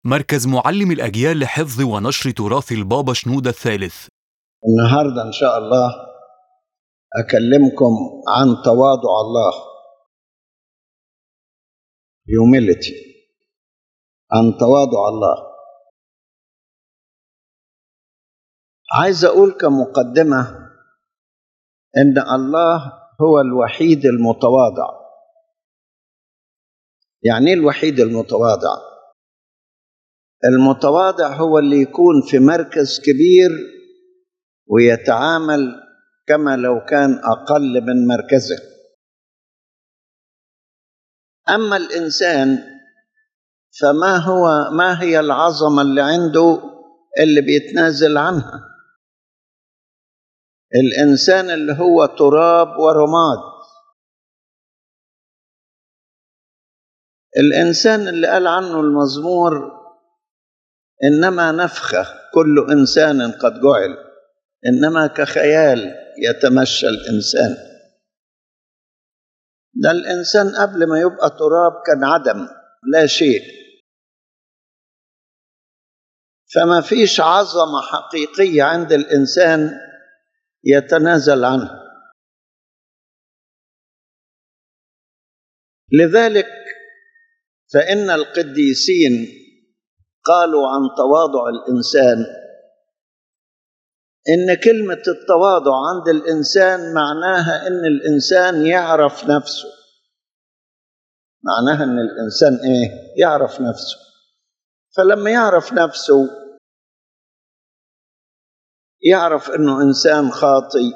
مركز معلم الأجيال لحفظ ونشر تراث البابا شنودة الثالث النهارده ان شاء الله اكلمكم عن تواضع الله humility عن تواضع الله عايز اقول كمقدمه ان الله هو الوحيد المتواضع يعني ايه الوحيد المتواضع المتواضع هو اللي يكون في مركز كبير ويتعامل كما لو كان اقل من مركزه اما الانسان فما هو ما هي العظمه اللي عنده اللي بيتنازل عنها الانسان اللي هو تراب ورماد الانسان اللي قال عنه المزمور انما نفخه كل انسان قد جعل انما كخيال يتمشى الانسان ده الانسان قبل ما يبقى تراب كان عدم لا شيء فما فيش عظمه حقيقيه عند الانسان يتنازل عنها لذلك فان القديسين قالوا عن تواضع الانسان ان كلمه التواضع عند الانسان معناها ان الانسان يعرف نفسه معناها ان الانسان ايه يعرف نفسه فلما يعرف نفسه يعرف انه انسان خاطي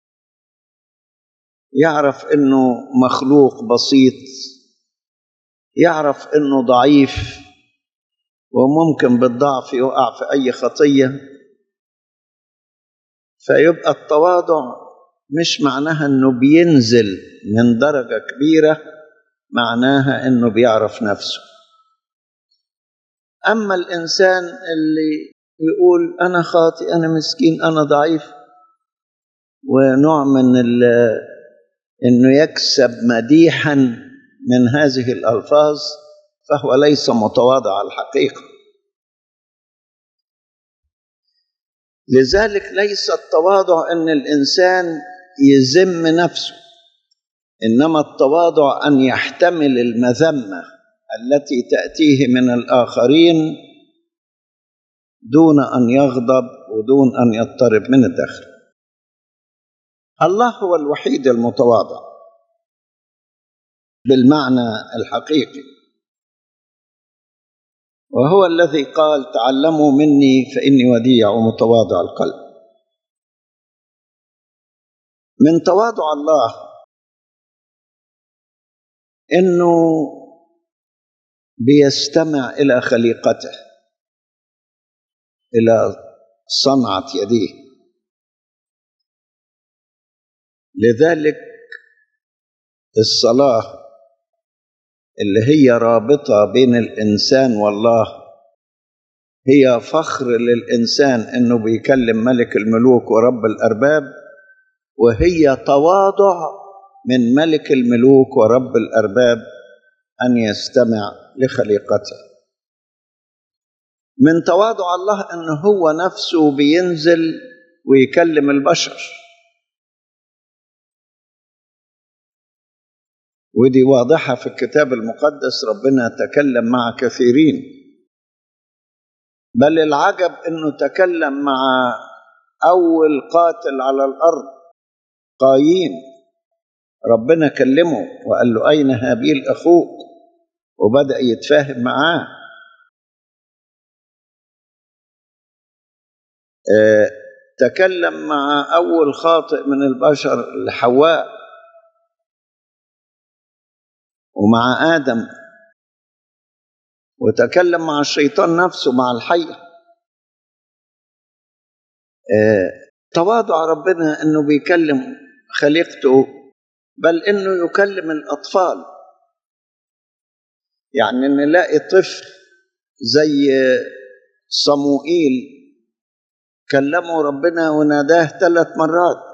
يعرف انه مخلوق بسيط يعرف انه ضعيف وممكن بالضعف يقع في اي خطيه فيبقى التواضع مش معناها انه بينزل من درجه كبيره معناها انه بيعرف نفسه اما الانسان اللي يقول انا خاطئ انا مسكين انا ضعيف ونوع من انه يكسب مديحا من هذه الالفاظ فهو ليس متواضع على الحقيقه لذلك ليس التواضع ان الانسان يذم نفسه انما التواضع ان يحتمل المذمه التي تاتيه من الاخرين دون ان يغضب ودون ان يضطرب من الداخل الله هو الوحيد المتواضع بالمعنى الحقيقي وهو الذي قال تعلموا مني فاني وديع ومتواضع القلب من تواضع الله انه بيستمع الى خليقته الى صنعه يديه لذلك الصلاه اللي هي رابطه بين الانسان والله هي فخر للانسان انه بيكلم ملك الملوك ورب الارباب وهي تواضع من ملك الملوك ورب الارباب ان يستمع لخليقته من تواضع الله ان هو نفسه بينزل ويكلم البشر ودي واضحة في الكتاب المقدس ربنا تكلم مع كثيرين بل العجب انه تكلم مع اول قاتل على الارض قايين ربنا كلمه وقال له اين هابيل اخوك وبدا يتفاهم معاه اه تكلم مع اول خاطئ من البشر حواء ومع آدم وتكلم مع الشيطان نفسه مع الحية آه، تواضع ربنا انه بيكلم خليقته بل انه يكلم الاطفال يعني نلاقي طفل زي صموئيل كلمه ربنا وناداه ثلاث مرات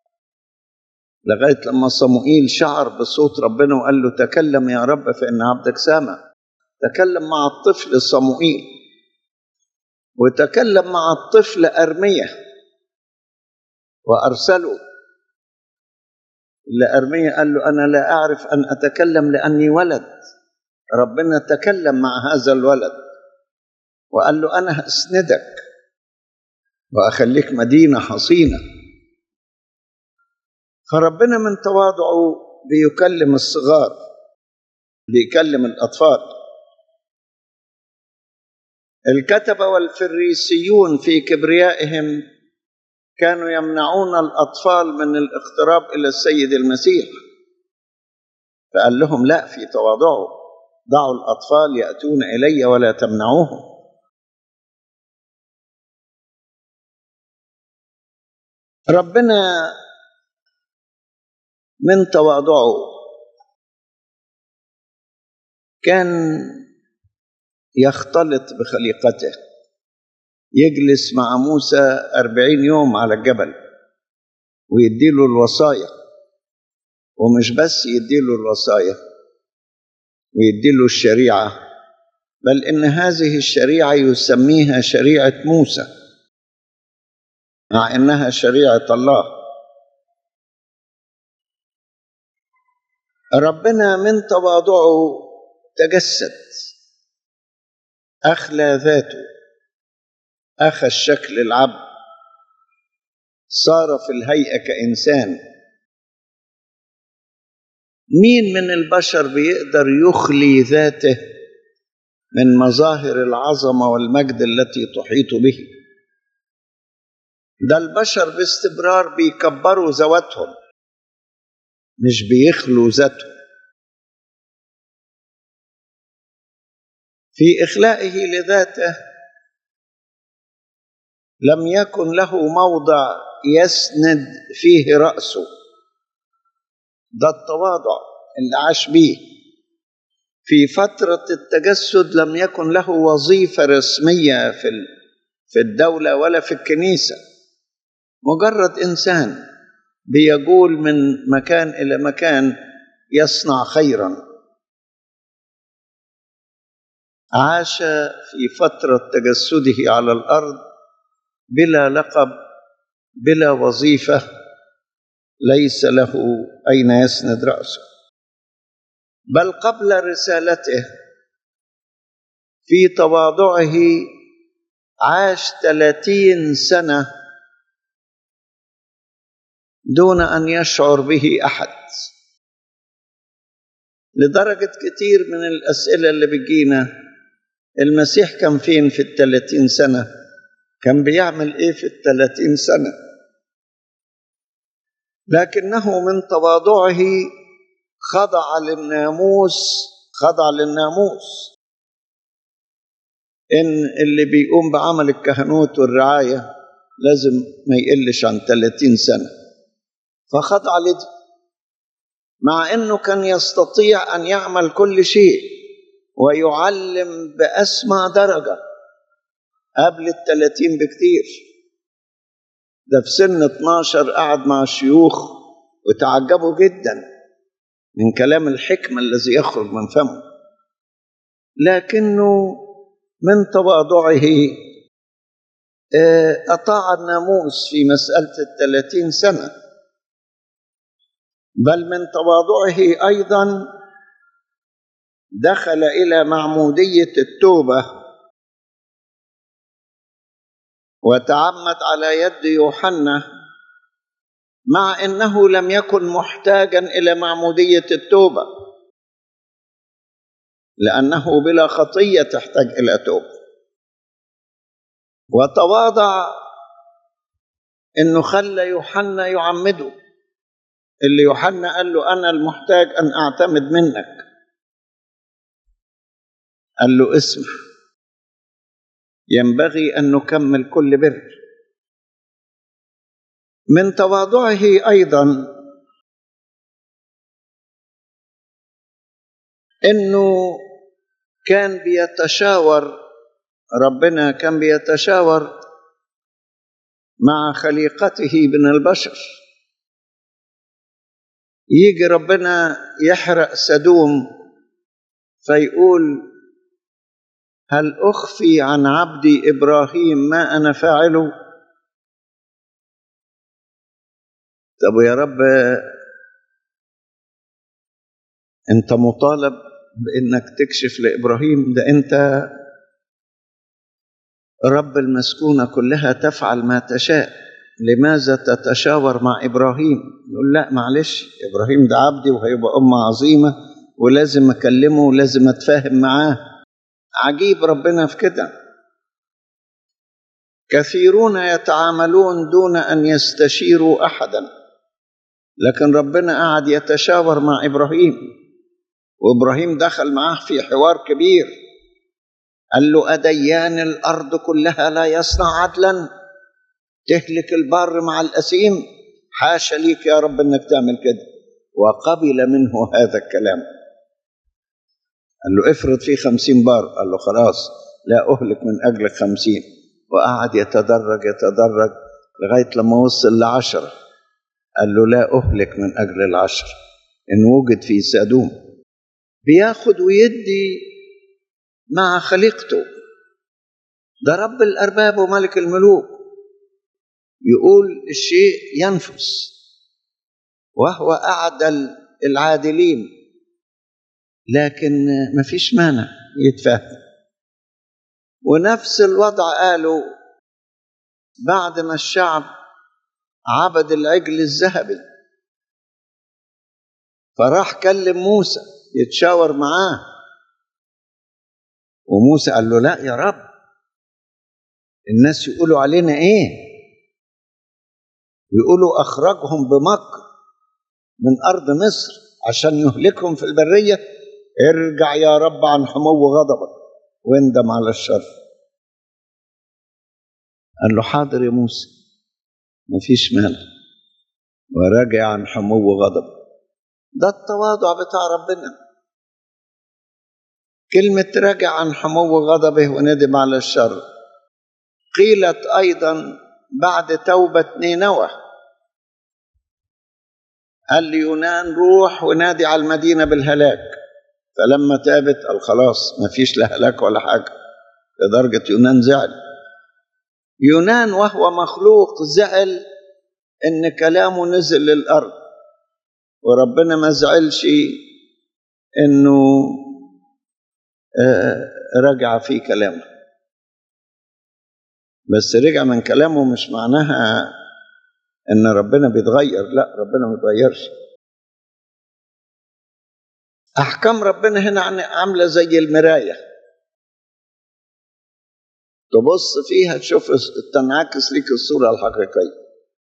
لغاية لما صموئيل شعر بصوت ربنا وقال له تكلم يا رب فإن عبدك سامع تكلم مع الطفل صموئيل وتكلم مع الطفل أرمية وأرسله لأرمية قال له أنا لا أعرف أن أتكلم لأني ولد ربنا تكلم مع هذا الولد وقال له أنا هأسندك وأخليك مدينة حصينة فربنا من تواضعه بيكلم الصغار بيكلم الأطفال الكتبة والفريسيون في كبريائهم كانوا يمنعون الأطفال من الاقتراب إلى السيد المسيح فقال لهم لا في تواضعه ضعوا الأطفال يأتون إلي ولا تمنعوهم ربنا من تواضعه كان يختلط بخليقته يجلس مع موسى أربعين يوم على الجبل ويديله الوصايا ومش بس يديله الوصايا ويديله الشريعة بل إن هذه الشريعة يسميها شريعة موسى مع إنها شريعة الله ربنا من تواضعه تجسد أخلى ذاته أخذ شكل العبد صار في الهيئة كإنسان مين من البشر بيقدر يخلي ذاته من مظاهر العظمة والمجد التي تحيط به ده البشر باستمرار بيكبروا ذواتهم مش بيخلوا ذاتهم في إخلائه لذاته لم يكن له موضع يسند فيه رأسه ده التواضع اللي عاش بيه في فترة التجسد لم يكن له وظيفة رسمية في في الدولة ولا في الكنيسة مجرد إنسان بيجول من مكان إلى مكان يصنع خيرا عاش في فترة تجسده على الأرض بلا لقب بلا وظيفة ليس له أين يسند رأسه بل قبل رسالته في تواضعه عاش ثلاثين سنة دون أن يشعر به أحد لدرجة كتير من الأسئلة اللي بتجينا المسيح كان فين في الثلاثين سنة كان بيعمل إيه في الثلاثين سنة لكنه من تواضعه خضع للناموس خضع للناموس إن اللي بيقوم بعمل الكهنوت والرعاية لازم ما يقلش عن 30 سنة فخضع لدي مع انه كان يستطيع ان يعمل كل شيء ويعلم باسمى درجه قبل الثلاثين بكتير ده في سن 12 قعد مع الشيوخ وتعجبوا جدا من كلام الحكمة الذي يخرج من فمه لكنه من تواضعه أطاع الناموس في مسألة الثلاثين سنة بل من تواضعه أيضا دخل إلى معمودية التوبة وتعمد على يد يوحنا مع انه لم يكن محتاجا الى معموديه التوبه لانه بلا خطيه تحتاج الى توبه وتواضع انه خلى يوحنا يعمده اللي يوحنا قال له انا المحتاج ان اعتمد منك قال له اسمع ينبغي ان نكمل كل بر من تواضعه ايضا انه كان بيتشاور ربنا كان بيتشاور مع خليقته من البشر يجي ربنا يحرق سدوم فيقول هل أخفي عن عبدي إبراهيم ما أنا فاعله طب يا رب أنت مطالب بأنك تكشف لإبراهيم ده أنت رب المسكونة كلها تفعل ما تشاء لماذا تتشاور مع إبراهيم يقول لا معلش إبراهيم ده عبدي وهيبقى أمة عظيمة ولازم أكلمه ولازم أتفاهم معاه عجيب ربنا في كده كثيرون يتعاملون دون أن يستشيروا أحدا لكن ربنا قعد يتشاور مع إبراهيم وإبراهيم دخل معاه في حوار كبير قال له أديان الأرض كلها لا يصنع عدلا تهلك البر مع الأسيم حاشا ليك يا رب أنك تعمل كده وقبل منه هذا الكلام قال له افرض فيه خمسين بار قال له خلاص لا أهلك من أجلك خمسين وقعد يتدرج يتدرج لغاية لما وصل لعشرة قال له لا أهلك من أجل العشر إن وجد في سادوم بياخد ويدي مع خليقته ده رب الأرباب وملك الملوك يقول الشيء ينفس وهو أعدل العادلين لكن مفيش مانع يتفهم ونفس الوضع قالوا بعد ما الشعب عبد العجل الذهبي فراح كلم موسى يتشاور معاه وموسى قال له لا يا رب الناس يقولوا علينا ايه يقولوا اخرجهم بمكر من ارض مصر عشان يهلكهم في البريه ارجع يا رب عن حمو غضبك واندم على الشر قال له حاضر يا موسى مفيش مانع وراجع عن حمو غضبك ده التواضع بتاع ربنا كلمة رجع عن حمو غضبه وندم على الشر قيلت أيضا بعد توبة نينوى قال ليونان روح ونادي على المدينة بالهلاك فلما تابت قال خلاص ما فيش لا هلاك ولا حاجة لدرجة يونان زعل يونان وهو مخلوق زعل إن كلامه نزل للأرض وربنا ما زعلش إنه رجع في كلامه بس رجع من كلامه مش معناها ان ربنا بيتغير لا ربنا ما بيتغيرش احكام ربنا هنا عامله زي المرايه تبص فيها تشوف تنعكس ليك الصوره الحقيقيه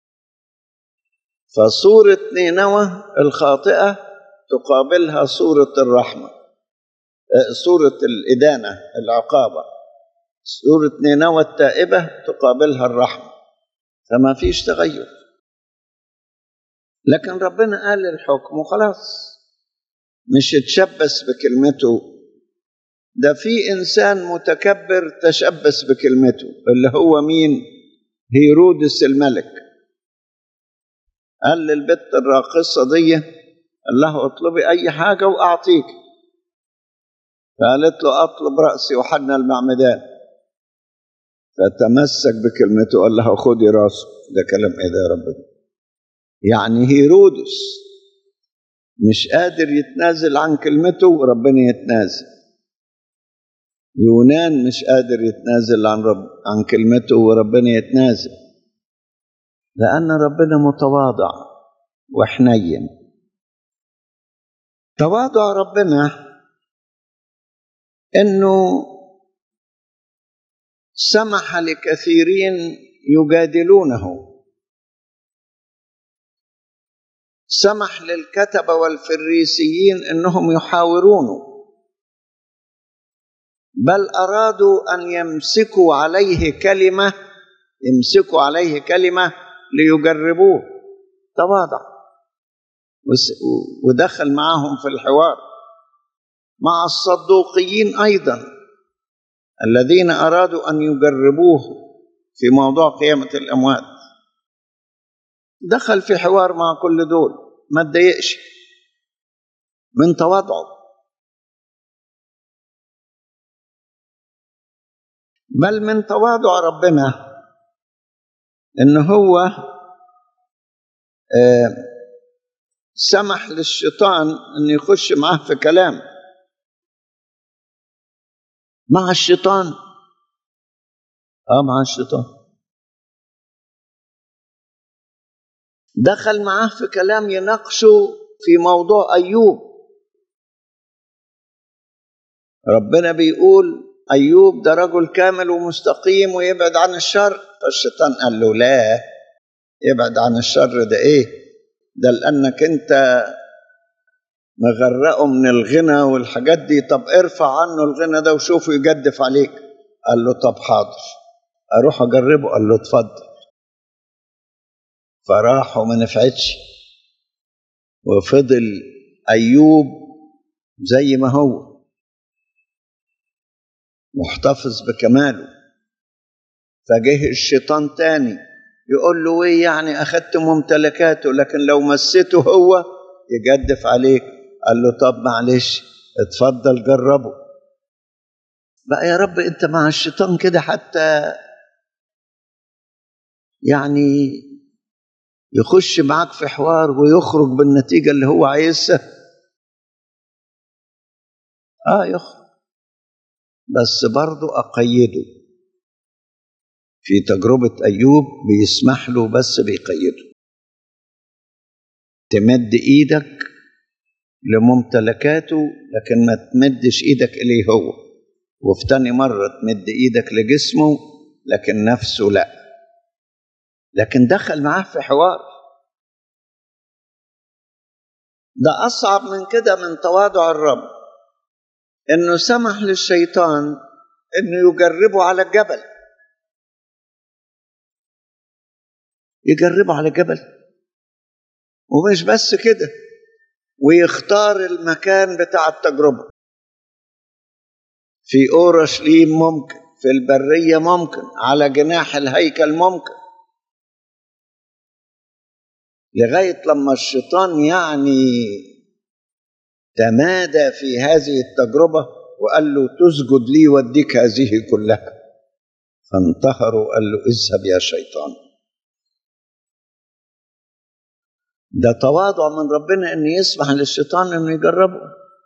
فصوره نينوى الخاطئه تقابلها صوره الرحمه صوره الادانه العقابه سورة نينوى التائبة تقابلها الرحمة فما فيش تغير لكن ربنا قال الحكم وخلاص مش يتشبث بكلمته ده في إنسان متكبر تشبث بكلمته اللي هو مين هيرودس الملك قال للبت الراقصة دي قال لها اطلبي أي حاجة وأعطيك فقالت له أطلب رأسي وحنا المعمدان فتمسك بكلمته قال لها خدي راسه ده كلام ايه ده يا رب يعني هيرودس مش قادر يتنازل عن كلمته وربنا يتنازل يونان مش قادر يتنازل عن رب عن كلمته وربنا يتنازل لأن ربنا متواضع وحنين تواضع ربنا انه سمح لكثيرين يجادلونه سمح للكتبة والفريسيين انهم يحاورونه بل ارادوا ان يمسكوا عليه كلمة يمسكوا عليه كلمة ليجربوه تواضع ودخل معهم في الحوار مع الصدوقيين ايضا الذين ارادوا ان يجربوه في موضوع قيامه الاموات دخل في حوار مع كل دول ما اتضايقش من تواضعه بل من تواضع ربنا ان هو آه سمح للشيطان ان يخش معاه في كلام مع الشيطان اه مع الشيطان دخل معاه في كلام يناقشه في موضوع ايوب ربنا بيقول ايوب ده رجل كامل ومستقيم ويبعد عن الشر فالشيطان قال له لا يبعد عن الشر ده ايه ده لانك انت مغرقه من الغنى والحاجات دي طب ارفع عنه الغنى ده وشوفه يجدف عليك قال له طب حاضر اروح اجربه قال له اتفضل فراح وما نفعتش وفضل ايوب زي ما هو محتفظ بكماله فجه الشيطان تاني يقول له ايه يعني اخدت ممتلكاته لكن لو مسته هو يجدف عليك قال له طب معلش اتفضل جربه بقى يا رب انت مع الشيطان كده حتى يعني يخش معاك في حوار ويخرج بالنتيجة اللي هو عايزها اه يخرج بس برضو أقيده في تجربة أيوب بيسمح له بس بيقيده تمد إيدك لممتلكاته لكن ما تمدش إيدك إليه هو وفي تاني مرة تمد إيدك لجسمه لكن نفسه لا لكن دخل معاه في حوار ده أصعب من كده من تواضع الرب إنه سمح للشيطان إنه يجربه على الجبل يجربه على الجبل ومش بس كده ويختار المكان بتاع التجربة في أورشليم ممكن في البرية ممكن على جناح الهيكل ممكن لغاية لما الشيطان يعني تمادى في هذه التجربة وقال له تسجد لي واديك هذه كلها فانتهر وقال له اذهب يا شيطان ده تواضع من ربنا ان يسمح للشيطان انه يجربه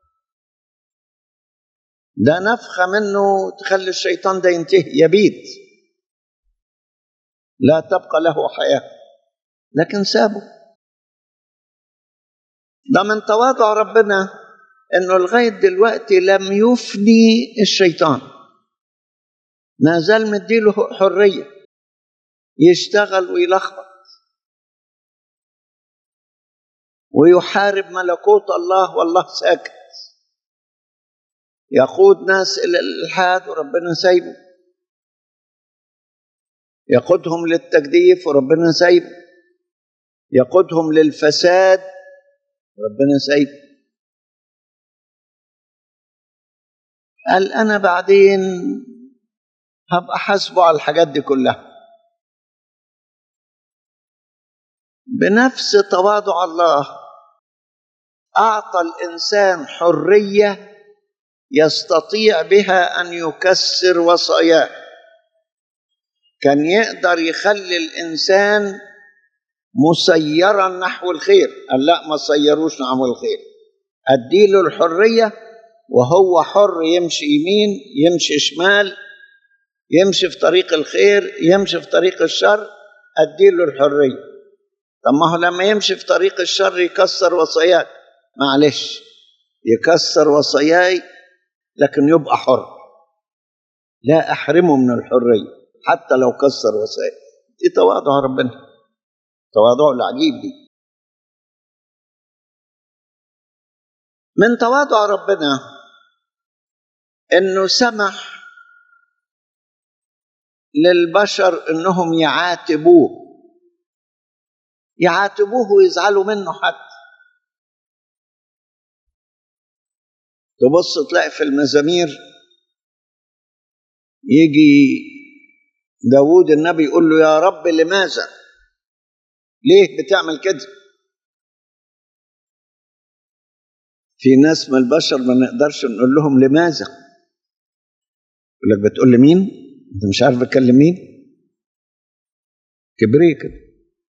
ده نفخه منه تخلي الشيطان ده ينتهي يبيد لا تبقى له حياه لكن سابه ده من تواضع ربنا انه لغايه دلوقتي لم يفني الشيطان ما زال مديله حريه يشتغل ويلخبط ويحارب ملكوت الله والله ساكت يقود ناس الى الالحاد وربنا سايبه يقودهم للتجديف وربنا سايبه يقودهم للفساد ربنا سايبه قال انا بعدين هبقى حاسبه على الحاجات دي كلها بنفس تواضع الله اعطى الانسان حريه يستطيع بها ان يكسر وصاياه كان يقدر يخلي الانسان مسيرا نحو الخير قال لا ما سيروش نحو الخير اديله الحريه وهو حر يمشي يمين يمشي شمال يمشي في طريق الخير يمشي في طريق الشر اديله الحريه طب ما هو لما يمشي في طريق الشر يكسر وصاياك معلش يكسر وصاياي لكن يبقى حر لا احرمه من الحريه حتى لو كسر وصاياي دي تواضع ربنا تواضع العجيب دي من تواضع ربنا انه سمح للبشر انهم يعاتبوه يعاتبوه ويزعلوا منه حتى تبص تلاقي في المزامير يجي داود النبي يقول له يا رب لماذا ليه بتعمل كده في ناس من البشر ما نقدرش نقول لهم لماذا يقول لك بتقول لمين انت مش عارف بكلم مين كبريه كده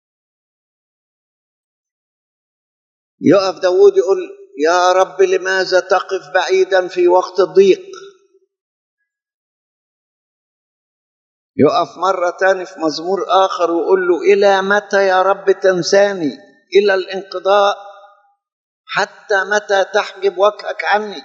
يقف داود يقول يا رب لماذا تقف بعيدا في وقت الضيق يقف مرة تاني في مزمور آخر ويقول له إلى متى يا رب تنساني إلى الانقضاء حتى متى تحجب وجهك عني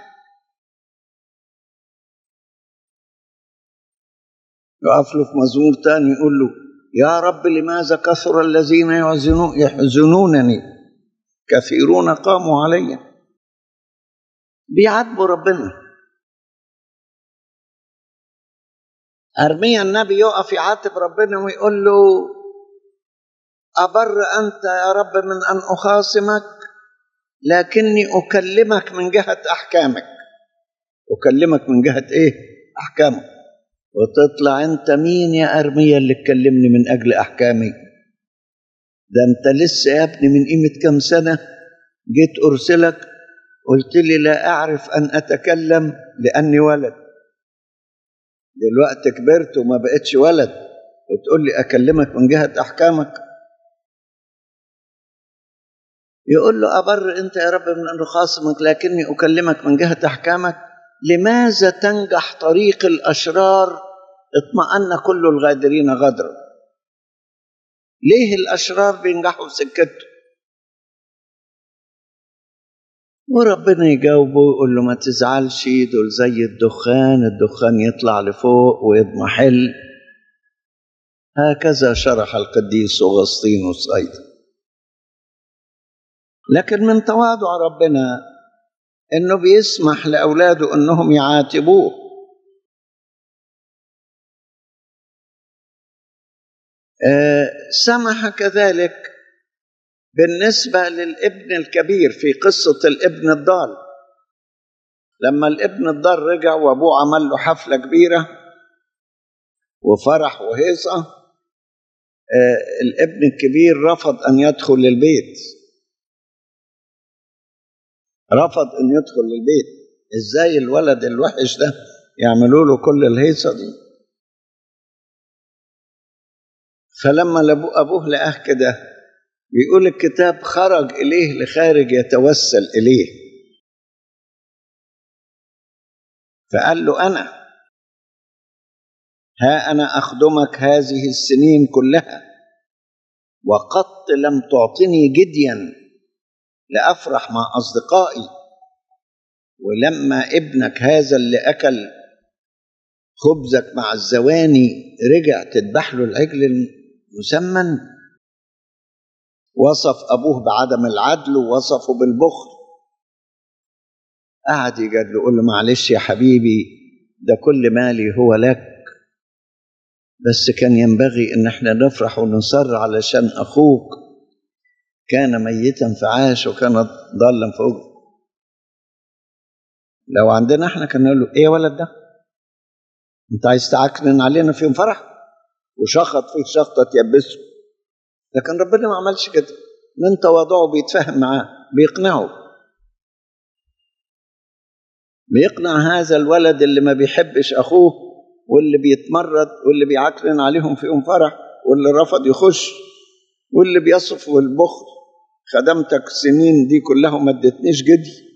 يقف له في مزمور تاني يقول له يا رب لماذا كثر الذين يحزنونني كثيرون قاموا علي بيعاتبوا ربنا أرميا النبي يقف يعاتب ربنا ويقول له أبر أنت يا رب من أن أخاصمك لكني أكلمك من جهة أحكامك أكلمك من جهة إيه؟ أحكامك وتطلع أنت مين يا أرميا اللي تكلمني من أجل أحكامي ده أنت لسه يا ابني من قيمة كم سنة جيت أرسلك قلت لي لا أعرف أن أتكلم لأني ولد دلوقتي كبرت وما بقتش ولد وتقول لي أكلمك من جهة أحكامك يقول له أبر أنت يا رب من أن خاصمك لكني أكلمك من جهة أحكامك لماذا تنجح طريق الأشرار اطمأن كل الغادرين غدرا ليه الأشرار بينجحوا في سكته وربنا يجاوبه ويقول له ما تزعلش دول زي الدخان الدخان يطلع لفوق ويضمحل هكذا شرح القديس أغسطينوس أيضا لكن من تواضع ربنا انه بيسمح لاولاده انهم يعاتبوه آه سمح كذلك بالنسبه للابن الكبير في قصه الابن الضال لما الابن الضال رجع وابوه عمل له حفله كبيره وفرح وهيصه آه الابن الكبير رفض ان يدخل البيت رفض ان يدخل البيت ازاي الولد الوحش ده يعملوا له كل الهيصه دي فلما ابوه لقاه كده بيقول الكتاب خرج اليه لخارج يتوسل اليه فقال له انا ها انا اخدمك هذه السنين كلها وقط لم تعطني جديا لافرح مع اصدقائي ولما ابنك هذا اللي اكل خبزك مع الزواني رجع تذبح له العجل المسمن وصف ابوه بعدم العدل ووصفه بالبخل قعد يجادله يقول له معلش يا حبيبي ده كل مالي هو لك بس كان ينبغي ان احنا نفرح ونصر علشان اخوك كان ميتا فعاش وكان ضالا فوق لو عندنا احنا كنا نقول له ايه يا ولد ده انت عايز تعكنن علينا فيهم فرح وشخط فيه شخطه تيبسه لكن ربنا ما عملش كده من تواضعه بيتفاهم معاه بيقنعه بيقنع هذا الولد اللي ما بيحبش اخوه واللي بيتمرد واللي بيعكنن عليهم فيهم فرح واللي رفض يخش واللي بيصف بالبخل خدمتك السنين دي كلها وما ادتنيش جدي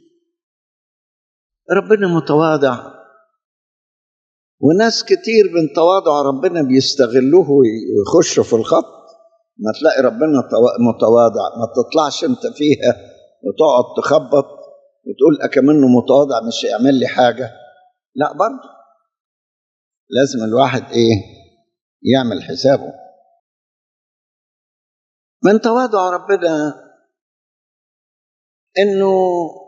ربنا متواضع وناس كتير من تواضع ربنا بيستغلوه ويخشوا في الخط ما تلاقي ربنا متواضع ما تطلعش انت فيها وتقعد تخبط وتقول أكمنه متواضع مش هيعمل لي حاجة لا برضه لازم الواحد ايه يعمل حسابه من تواضع ربنا انه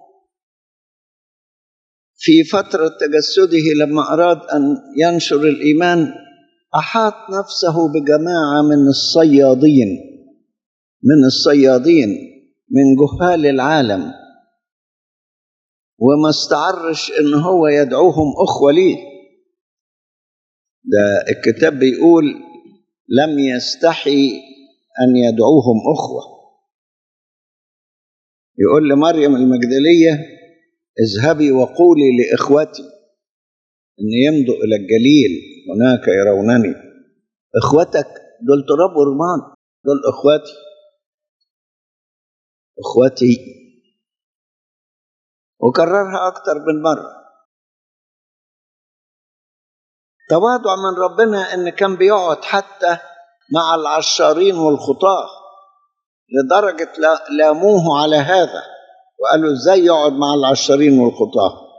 في فترة تجسده لما أراد أن ينشر الإيمان أحاط نفسه بجماعة من الصيادين من الصيادين من جهال العالم وما استعرش إن هو يدعوهم أخوة ليه ده الكتاب بيقول لم يستحي أن يدعوهم أخوة يقول لمريم المجدلية اذهبي وقولي لإخوتي أن يمضوا إلى الجليل هناك يرونني اخوتك دول تراب ورمان دول اخواتي اخوتي وكررها اكتر من مره تواضع من ربنا ان كان بيقعد حتى مع العشارين والخطاه لدرجه لاموه على هذا وقالوا ازاي يقعد مع العشارين والخطاه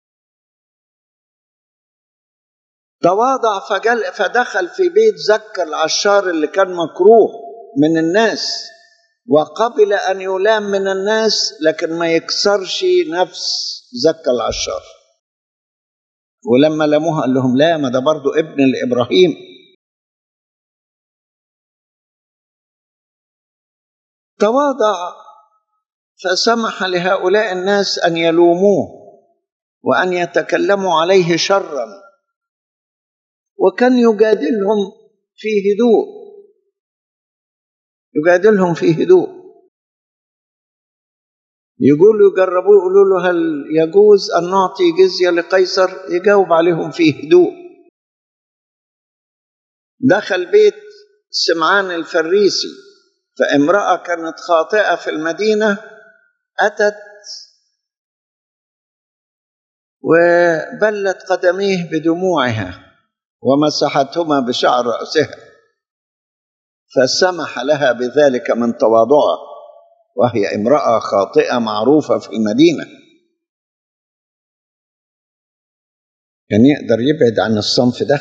تواضع فجل فدخل في بيت زكى العشار اللي كان مكروه من الناس وقبل ان يلام من الناس لكن ما يكسرش نفس زكى العشار ولما لموها قال لهم لا ما ده برضه ابن لابراهيم تواضع فسمح لهؤلاء الناس ان يلوموه وان يتكلموا عليه شرا وكان يجادلهم في هدوء يجادلهم في هدوء يقولوا يجربوه يقولوا له هل يجوز أن نعطي جزية لقيصر يجاوب عليهم في هدوء دخل بيت سمعان الفريسي فامرأة كانت خاطئة في المدينة أتت وبلت قدميه بدموعها ومسحتهما بشعر رأسها فسمح لها بذلك من تواضعه وهي امرأة خاطئة معروفة في المدينة كان يقدر يبعد عن الصنف ده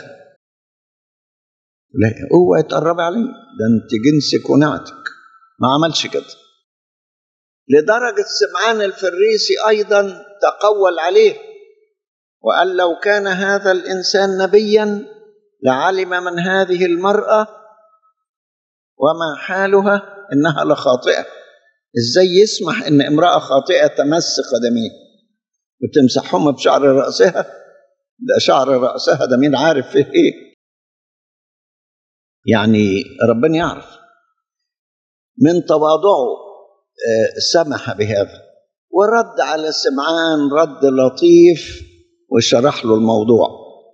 لا اوعي تقرب عليه ده انت جنسك ونعتك ما عملش كده لدرجة سمعان الفريسي أيضا تقول عليه وقال لو كان هذا الإنسان نبيا لعلم من هذه المرأة وما حالها إنها لخاطئة إزاي يسمح إن امرأة خاطئة تمس قدميه وتمسحهما بشعر رأسها ده شعر رأسها ده مين عارف فيه إيه يعني ربنا يعرف من تواضعه سمح بهذا ورد على سمعان رد لطيف وشرح له الموضوع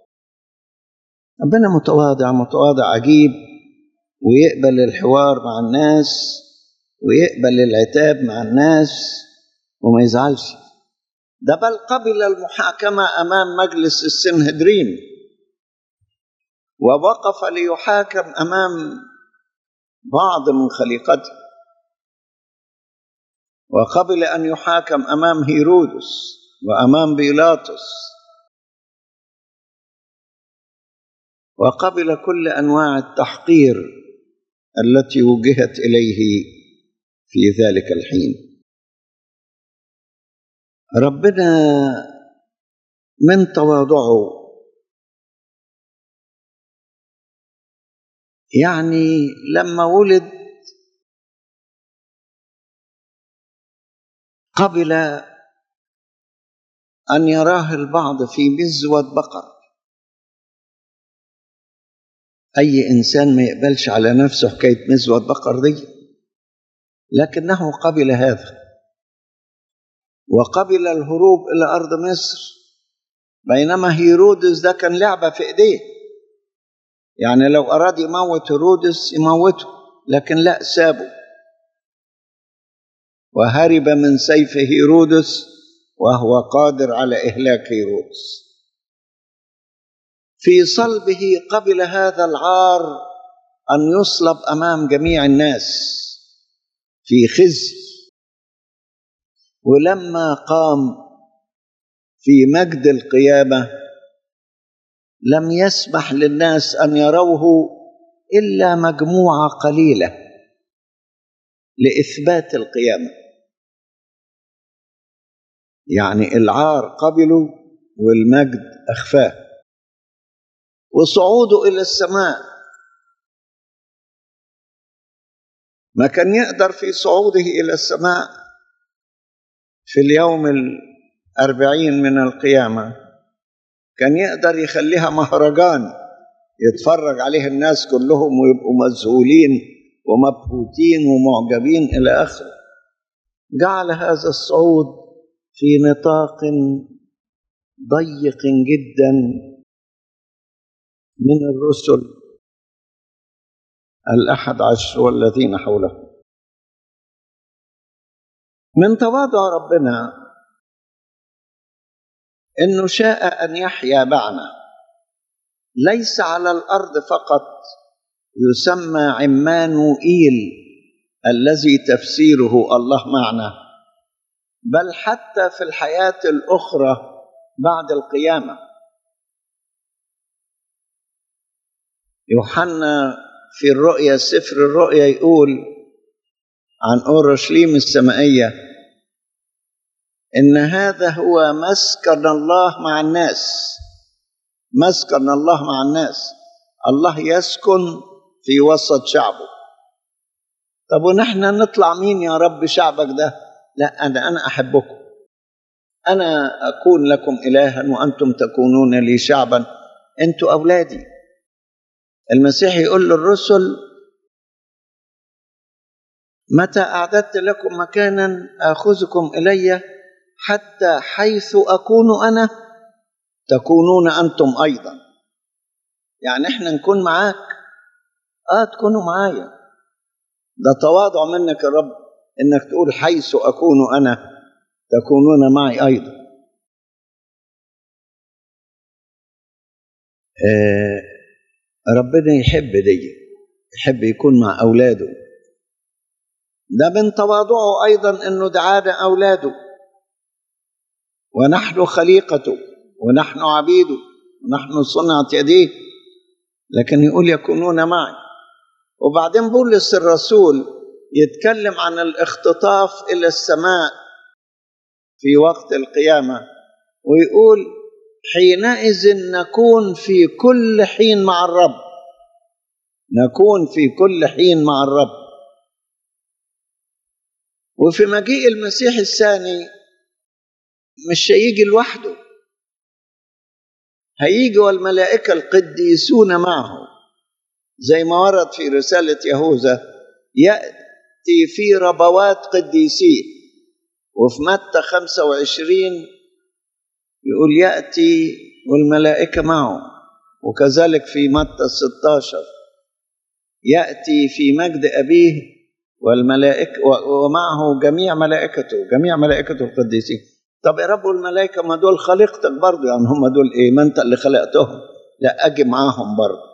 ربنا متواضع متواضع عجيب ويقبل الحوار مع الناس ويقبل العتاب مع الناس وما يزعلش ده بل قبل المحاكمة أمام مجلس السنهدرين ووقف ليحاكم أمام بعض من خليقته وقبل أن يحاكم أمام هيرودس وأمام بيلاطس وقبل كل أنواع التحقير التي وجهت إليه في ذلك الحين ربنا من تواضعه يعني لما ولد قبل أن يراه البعض في مزود بقر أي إنسان ما يقبلش على نفسه حكاية مزود بقر دي لكنه قبل هذا وقبل الهروب إلى أرض مصر بينما هيرودس ده كان لعبة في إيديه يعني لو أراد يموت هيرودس يموته لكن لا سابه وهرب من سيف هيرودس وهو قادر على إهلاك هيرودس في صلبه قبل هذا العار أن يصلب أمام جميع الناس في خزي ولما قام في مجد القيامة لم يسمح للناس أن يروه إلا مجموعة قليلة لإثبات القيامة يعني العار قبله والمجد أخفاه وصعوده إلى السماء ما كان يقدر في صعوده إلى السماء في اليوم الأربعين من القيامة كان يقدر يخليها مهرجان يتفرج عليه الناس كلهم ويبقوا مذهولين ومبهوتين ومعجبين إلى آخره جعل هذا الصعود في نطاق ضيق جدا من الرسل الأحد عشر والذين حوله من تواضع ربنا انه شاء ان يحيا معنا ليس على الارض فقط يسمى عمانوئيل الذي تفسيره الله معنا بل حتى في الحياه الاخرى بعد القيامه يوحنا في الرؤيا سفر الرؤيا يقول عن اورشليم السمائيه ان هذا هو مسكن الله مع الناس مسكن الله مع الناس الله يسكن في وسط شعبه طب ونحن نطلع مين يا رب شعبك ده لا انا انا احبكم انا اكون لكم الها وانتم تكونون لي شعبا انتوا اولادي المسيح يقول للرسل متى اعددت لكم مكانا اخذكم الي حتى حيث اكون انا تكونون انتم ايضا يعني احنا نكون معاك اه تكونوا معايا ده تواضع منك يا رب انك تقول حيث اكون انا تكونون معي ايضا آه ربنا يحب دي يحب يكون مع اولاده ده من تواضعه ايضا انه دعانا اولاده ونحن خليقته ونحن عبيده ونحن صنعة يديه لكن يقول يكونون معي وبعدين بولس الرسول يتكلم عن الاختطاف الى السماء في وقت القيامه ويقول حينئذ نكون في كل حين مع الرب نكون في كل حين مع الرب وفي مجيء المسيح الثاني مش هيجي لوحده هيجي والملائكة القديسون معه زي ما ورد في رسالة يهوذا يأتي في ربوات قديسين وفي متى 25 يقول يأتي والملائكة معه وكذلك في متى 16 يأتي في مجد أبيه والملائكة ومعه جميع ملائكته جميع ملائكته القديسين طب يا رب والملائكة ما دول خليقتك برضه يعني هم دول ايه ما انت اللي خلقتهم لا اجي معاهم برضه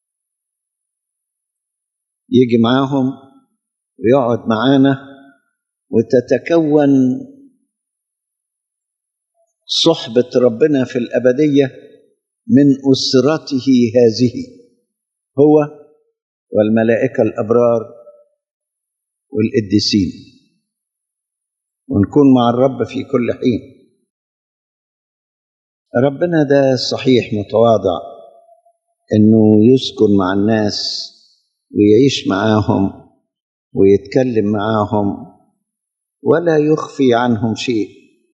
يجي معاهم ويقعد معانا وتتكون صحبة ربنا في الأبدية من أسرته هذه هو والملائكة الأبرار والقديسين ونكون مع الرب في كل حين ربنا ده صحيح متواضع انه يسكن مع الناس ويعيش معاهم ويتكلم معاهم ولا يخفي عنهم شيء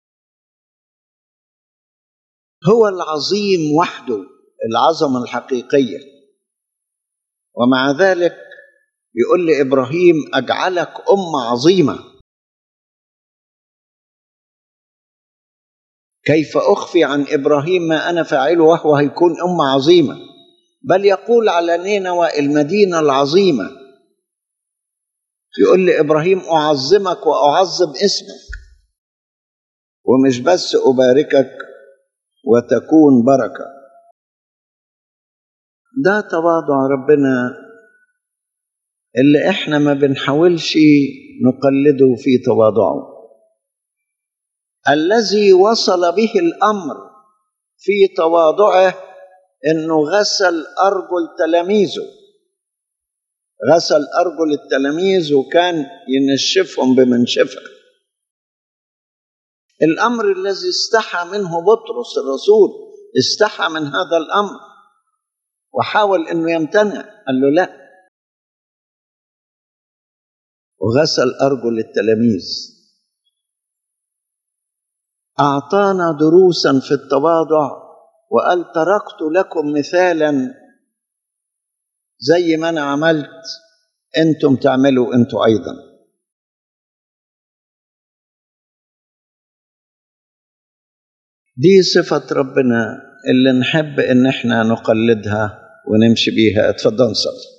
هو العظيم وحده العظمه الحقيقيه ومع ذلك يقول لابراهيم اجعلك امه عظيمه كيف اخفي عن ابراهيم ما انا فاعله وهو هيكون امه عظيمه بل يقول على نينوى المدينه العظيمه يقول لابراهيم اعظمك واعظم اسمك ومش بس اباركك وتكون بركه ده تواضع ربنا اللي احنا ما بنحاولش نقلده في تواضعه الذي وصل به الامر في تواضعه انه غسل ارجل تلاميذه غسل ارجل التلاميذ وكان ينشفهم بمنشفه الامر الذي استحى منه بطرس الرسول استحى من هذا الامر وحاول انه يمتنع قال له لا وغسل ارجل التلاميذ اعطانا دروسا في التواضع وقال تركت لكم مثالا زي ما انا عملت انتم تعملوا انتم ايضا دي صفة ربنا اللي نحب ان احنا نقلدها ونمشي بيها اتفضل نصلي